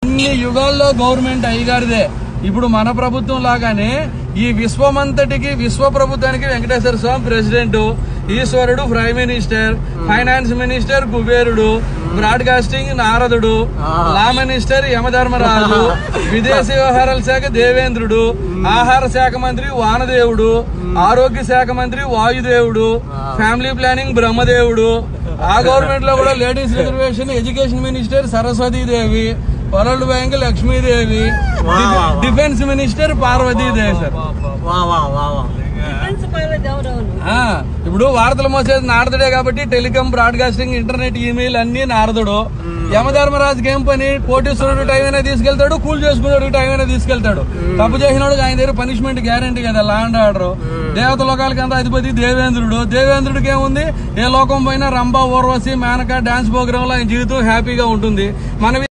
ఇన్ని యుగాల్లో గవర్నమెంట్ అయ్యగారిదే ఇప్పుడు మన ప్రభుత్వం లాగానే ఈ విశ్వమంతటికి విశ్వ ప్రభుత్వానికి వెంకటేశ్వర స్వామి ప్రెసిడెంట్ ఈశ్వరుడు ప్రైమ్ మినిస్టర్ ఫైనాన్స్ మినిస్టర్ కుబేరుడు బ్రాడ్కాస్టింగ్ నారదుడు లా మినిస్టర్ యమధర్మరాజు విదేశీ వ్యవహారాల శాఖ దేవేంద్రుడు ఆహార శాఖ మంత్రి వానదేవుడు ఆరోగ్య శాఖ మంత్రి వాయుదేవుడు ఫ్యామిలీ ప్లానింగ్ బ్రహ్మదేవుడు ఆ గవర్నమెంట్ లో కూడా ladies reservation education minister Saraswatidevi world bank Lakshmidevi defence- defence minister Parvatidevi sir వా వా వా వా డిఫెన్స్ పైలట్ ఎవరెవరు ఆ, ఇప్పుడు వార్తలు మోసేది నారదుడే కాబట్టి టెలికాం బ్రాడ్కాస్టింగ్ ఇంటర్నెట్ ఈమెయిల్ అన్ని నారదుడు యమధర్మరాజుకి ఏం పని కోటేశ్వరుడు టైం అయినా తీసుకెళ్తాడు కూల్ చేసుకున్నాడు టైం అయినా తీసుకెళ్తాడు తప్పు చేసినాడు ఆయన దగ్గర పనిష్మెంట్ గ్యారంటీ కదా లా అండ్ ఆర్డర్ దేవత లోకాలకి అంత అధిపతి దేవేంద్రుడు దేవేంద్రుడికి ఏముంది ఏ లోకం పోయినా రంభ ఊర్వశి మేనక డాన్స్ ప్రోగ్రామ్ లో ఆయన జీవితం హ్యాపీగా ఉంటుంది మన